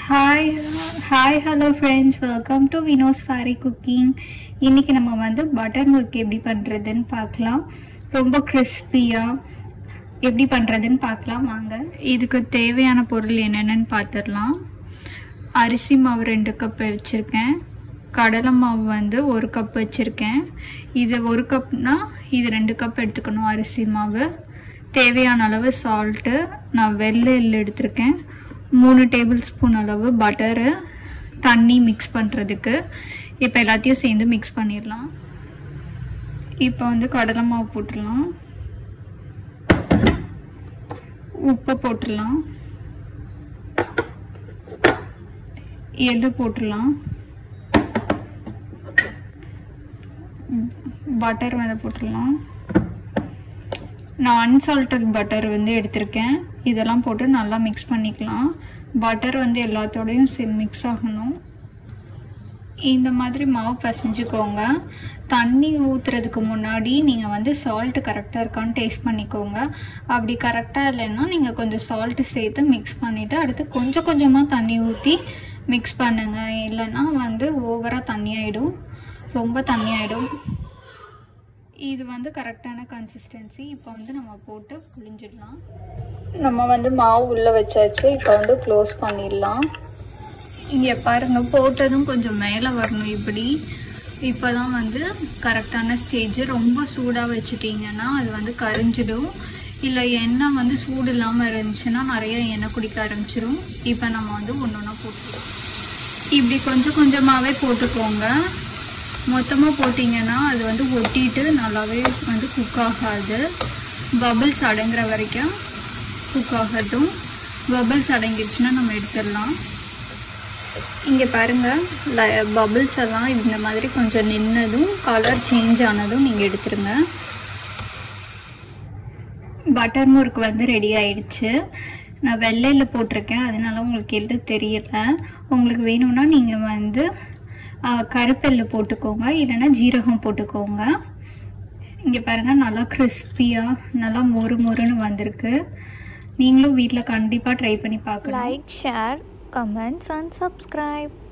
Hi hi hello friends welcome to Vino's fairy cooking இன்னைக்கு நம்ம வந்து பட்டர் மில்க் எப்படி பண்ணுறதுன்னு பார்க்கலாம் ரொம்ப கிறிஸ்பியாக எப்படி பண்ணுறதுன்னு பார்க்கலாம் வாங்க இதுக்கு தேவையான பொருள் என்னென்னு பார்த்துடலாம் அரிசி மாவு ரெண்டு கப் வச்சுருக்கேன் கடலை மாவு வந்து ஒரு கப் வச்சுருக்கேன் இது ஒரு கப்னா இது ரெண்டு கப் எடுத்துக்கணும் அரிசி மாவு தேவையான அளவு சால்ட்டு நான் வெள்ளை எள்ளு எடுத்திருக்கேன் மூணு டேபிள் ஸ்பூன் அளவு பட்டரு தண்ணி மிக்ஸ் பண்ணுறதுக்கு இப்போ எல்லாத்தையும் சேர்ந்து மிக்ஸ் பண்ணிடலாம் இப்போ வந்து கடலை மாவு போட்டுடலாம் உப்பு போட்டுடலாம் எள்ளு போட்டுடலாம் பட்டர் வந்து போட்டுடலாம் நான் அன்சால்டட் பட்டர் வந்து எடுத்திருக்கேன் இதெல்லாம் போட்டு நல்லா மிக்ஸ் பண்ணிக்கலாம் பட்டர் வந்து எல்லாத்தோடையும் மிக்ஸ் ஆகணும் இந்த மாதிரி மாவு பசைஞ்சுக்கோங்க தண்ணி ஊற்றுறதுக்கு முன்னாடி நீங்கள் வந்து சால்ட்டு கரெக்டாக இருக்கான்னு டேஸ்ட் பண்ணிக்கோங்க அப்படி கரெக்டாக இல்லைன்னா நீங்கள் கொஞ்சம் சால்ட்டு சேர்த்து மிக்ஸ் பண்ணிவிட்டு அடுத்து கொஞ்சம் கொஞ்சமாக தண்ணி ஊற்றி மிக்ஸ் பண்ணுங்க இல்லைன்னா வந்து ஓவராக தண்ணி ஆகிடும் ரொம்ப தண்ணி ஆகிடும் இது வந்து கரெக்டான கன்சிஸ்டன்சி இப்போ வந்து நம்ம போட்டு புளிஞ்சிடலாம் நம்ம வந்து மாவு உள்ளே வச்சாச்சு இப்போ வந்து க்ளோஸ் பண்ணிடலாம் இங்கே பாருங்க போட்டதும் கொஞ்சம் மேலே வரணும் இப்படி இப்போ தான் வந்து கரெக்டான ஸ்டேஜ் ரொம்ப சூடாக வச்சுட்டிங்கன்னா அது வந்து கரிஞ்சிடும் இல்லை எண்ணெய் வந்து சூடு இல்லாமல் இருந்துச்சுன்னா நிறைய எண்ணெய் குடிக்க ஆரம்பிச்சிடும் இப்போ நம்ம வந்து ஒன்று ஒன்றா போட்டுக்கலாம் இப்படி கொஞ்சம் கொஞ்சமாகவே போட்டுக்கோங்க மொத்தமாக போட்டிங்கன்னா அது வந்து ஒட்டிட்டு நல்லாவே வந்து குக் ஆகாது பபிள்ஸ் அடங்குற வரைக்கும் குக் ஆகட்டும் பபிள்ஸ் அடங்கிடுச்சுன்னா நம்ம எடுத்துடலாம் இங்கே பாருங்கள் பபிள்ஸ் எல்லாம் இந்த மாதிரி கொஞ்சம் நின்னதும் கலர் சேஞ்ச் ஆனதும் நீங்கள் எடுத்துருங்க பட்டர் முறுக்கு வந்து ரெடி ஆயிடுச்சு நான் வெள்ளையில் போட்டிருக்கேன் அதனால உங்களுக்கு எது தெரியல உங்களுக்கு வேணும்னா நீங்கள் வந்து கருப்பெல்லு போட்டுக்கோங்க இல்லைன்னா ஜீரகம் போட்டுக்கோங்க இங்கே பாருங்கள் நல்லா கிறிஸ்பியாக நல்லா மொறு மொறுன்னு வந்திருக்கு நீங்களும் வீட்டில் கண்டிப்பாக ட்ரை பண்ணி பார்க்கலாம் Like, share, comments, and subscribe.